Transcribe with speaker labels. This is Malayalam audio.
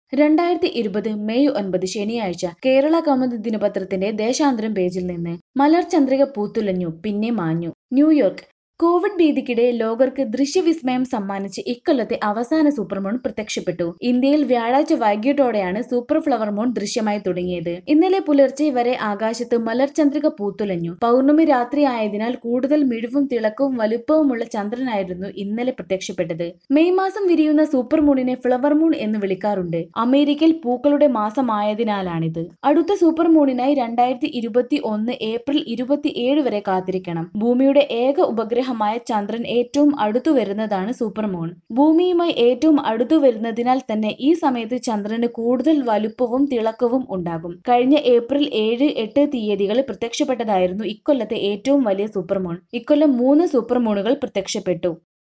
Speaker 1: രണ്ടായിരത്തി ഇരുപത് മെയ് ഒൻപത് ശനിയാഴ്ച കേരള കൗമുദി ദിനപത്രത്തിന്റെ ദേശാന്തരം പേജിൽ നിന്ന് മലർചന്ദ്രിക പൂത്തുലഞ്ഞു പിന്നെ മാഞ്ഞു ന്യൂയോർക്ക് കോവിഡ് ഭീതിക്കിടെ ലോകർക്ക് ദൃശ്യവിസ്മയം സമ്മാനിച്ച് ഇക്കൊല്ലത്തെ അവസാന സൂപ്പർമൂൺ പ്രത്യക്ഷപ്പെട്ടു ഇന്ത്യയിൽ വ്യാഴാഴ്ച വൈകിട്ടോടെയാണ് സൂപ്പർ ഫ്ലവർ മൂൺ ദൃശ്യമായി തുടങ്ങിയത് ഇന്നലെ പുലർച്ചെ വരെ ആകാശത്ത് മലർചന്ദ്രിക പൂത്തുലഞ്ഞു പൗർണമി രാത്രി ആയതിനാൽ കൂടുതൽ മിഴിവും തിളക്കവും വലുപ്പവുമുള്ള ചന്ദ്രനായിരുന്നു ഇന്നലെ പ്രത്യക്ഷപ്പെട്ടത് മെയ് മാസം വിരിയുന്ന സൂപ്പർ മൂണിനെ ഫ്ലവർ മൂൺ എന്ന് വിളിക്കാറുണ്ട് അമേരിക്കയിൽ പൂക്കളുടെ മാസമായതിനാലാണിത് അടുത്ത സൂപ്പർ മൂണിനായി രണ്ടായിരത്തി ഇരുപത്തി ഒന്ന് ഏപ്രിൽ ഇരുപത്തിയേഴ് വരെ കാത്തിരിക്കണം ഭൂമിയുടെ ഏക ഉപഗ്രഹമായ ചന്ദ്രൻ ഏറ്റവും അടുത്തു വരുന്നതാണ് സൂപ്പർ മൂൺ ഭൂമിയുമായി ഏറ്റവും അടുത്തു വരുന്നതിനാൽ തന്നെ ഈ സമയത്ത് ചന്ദ്രന് കൂടുതൽ വലുപ്പവും തിളക്കവും ഉണ്ടാകും കഴിഞ്ഞ ഏപ്രിൽ ഏഴ് എട്ട് തീയതികളിൽ പ്രത്യക്ഷപ്പെട്ടതായിരുന്നു ഇക്കൊല്ലത്തെ ഏറ്റവും വലിയ സൂപ്പർ മൂൺ ഇക്കൊല്ലം മൂന്ന് സൂപ്പർ മൂണുകൾ പ്രത്യക്ഷപ്പെട്ടു